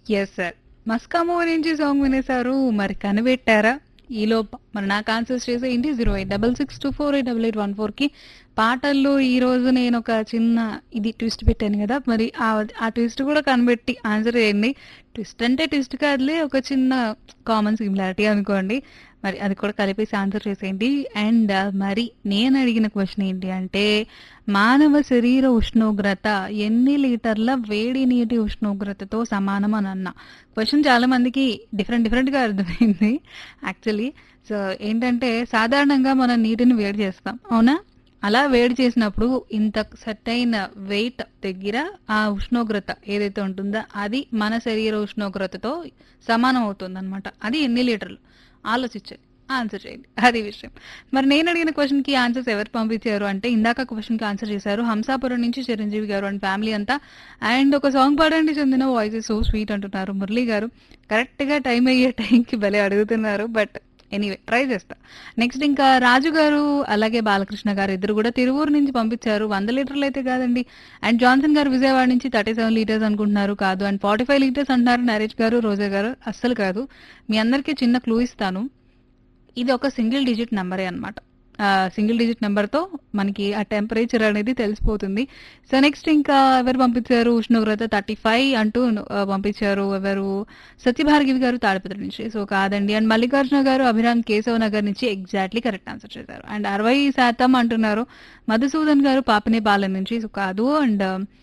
yes sir మస్కామో నుంచి song వినేశారు మరి కనిపెట్టారా ఈలోపు మరి నాకు ఆన్సర్స్ చేసేయండి zero eight double six two four eight double eight one ఫోర్కి పాటల్లో ఈ రోజు నేను ఒక చిన్న ఇది ట్విస్ట్ పెట్టాను కదా మరి ఆ ఆ ట్విస్ట్ కూడా కనిపెట్టి ఆన్సర్ చేయండి ట్విస్ట్ అంటే ట్విస్ట్ కాదులే ఒక చిన్న కామన్ సిమిలారిటీ అనుకోండి మరి అది కూడా కలిపేసి ఆన్సర్ చేసేయండి అండ్ మరి నేను అడిగిన క్వశ్చన్ ఏంటి అంటే మానవ శరీర ఉష్ణోగ్రత ఎన్ని లీటర్ల వేడి నీటి ఉష్ణోగ్రతతో సమానం అని అన్న క్వశ్చన్ చాలా మందికి డిఫరెంట్ డిఫరెంట్గా అర్థమైంది యాక్చువల్లీ సో ఏంటంటే సాధారణంగా మనం నీటిని వేడి చేస్తాం అవునా అలా వేడి చేసినప్పుడు ఇంత సర్టైన్ వెయిట్ దగ్గర ఆ ఉష్ణోగ్రత ఏదైతే ఉంటుందో అది మన శరీర ఉష్ణోగ్రతతో సమానం అవుతుంది అనమాట అది ఎన్ని లీటర్లు ఆలోచించండి ఆన్సర్ చేయండి అది విషయం మరి నేను అడిగిన క్వశ్చన్ కి ఆన్సర్స్ ఎవరు పంపించారు అంటే ఇందాక క్వశ్చన్ కి ఆన్సర్ చేశారు హంసాపురం నుంచి చిరంజీవి గారు అండ్ ఫ్యామిలీ అంతా అండ్ ఒక సాంగ్ పాడండి చెందిన వాయిస్ సో స్వీట్ అంటున్నారు మురళి గారు కరెక్ట్ గా టైం అయ్యే టైంకి భలే అడుగుతున్నారు బట్ ఎనీవే ట్రై చేస్తా నెక్స్ట్ ఇంకా రాజు గారు అలాగే బాలకృష్ణ గారు ఇద్దరు కూడా తిరువూరు నుంచి పంపించారు వంద లీటర్లు అయితే కాదండి అండ్ జాన్సన్ గారు విజయవాడ నుంచి థర్టీ సెవెన్ లీటర్స్ అనుకుంటున్నారు కాదు అండ్ ఫార్టీ ఫైవ్ లీటర్స్ అంటున్నారు నరేష్ గారు రోజా గారు అస్సలు కాదు మీ అందరికీ చిన్న క్లూ ఇస్తాను ఇది ఒక సింగిల్ డిజిట్ నెంబరే అనమాట సింగిల్ డిజిట్ నెంబర్తో మనకి ఆ టెంపరేచర్ అనేది తెలిసిపోతుంది సో నెక్స్ట్ ఇంకా ఎవరు పంపించారు ఉష్ణోగ్రత థర్టీ ఫైవ్ అంటూ ఆ, పంపించారు ఎవరు సత్యభార్గివి గారు తాడిపత్రి నుంచి సో కాదండి అండ్ మల్లికార్జున గారు అభిరామ్ కేశవ నగర్ నుంచి ఎగ్జాక్ట్లీ కరెక్ట్ ఆన్సర్ చేశారు అండ్ అరవై శాతం అంటున్నారు మధుసూదన్ గారు పాపనేపాలెం నుంచి సో కాదు అండ్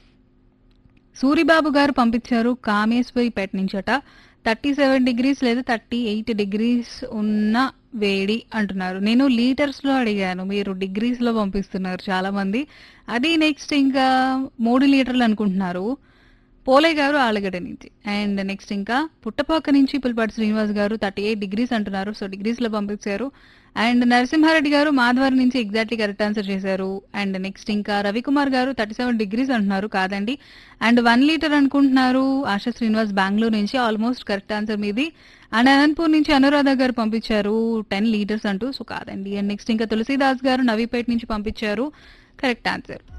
సూరిబాబు గారు పంపించారు కామేశ్వరిపేట నుంచి అట థర్టీ సెవెన్ డిగ్రీస్ లేదా థర్టీ ఎయిట్ డిగ్రీస్ ఉన్న వేడి అంటున్నారు నేను లీటర్స్ లో అడిగాను మీరు డిగ్రీస్ లో పంపిస్తున్నారు చాలా మంది అది నెక్స్ట్ ఇంకా మూడు లీటర్లు అనుకుంటున్నారు పోలే గారు ఆలగడ్డ నుంచి అండ్ నెక్స్ట్ ఇంకా పుట్టపాక నుంచి పులిపాటి శ్రీనివాస్ గారు థర్టీ ఎయిట్ డిగ్రీస్ అంటున్నారు సో డిగ్రీస్ లో పంపించారు అండ్ నరసింహారెడ్డి గారు మాధవరం నుంచి ఎగ్జాక్ట్లీ కరెక్ట్ ఆన్సర్ చేశారు అండ్ నెక్స్ట్ ఇంకా రవికుమార్ గారు థర్టీ సెవెన్ డిగ్రీస్ అంటున్నారు కాదండి అండ్ వన్ లీటర్ అనుకుంటున్నారు ఆశా శ్రీనివాస్ బెంగళూరు నుంచి ఆల్మోస్ట్ కరెక్ట్ ఆన్సర్ మీది అండ్ అనంతపూర్ నుంచి అనురాధ గారు పంపించారు టెన్ లీటర్స్ అంటూ సో కాదండి అండ్ నెక్స్ట్ ఇంకా తులసీదాస్ గారు నవీపేట నుంచి పంపించారు కరెక్ట్ ఆన్సర్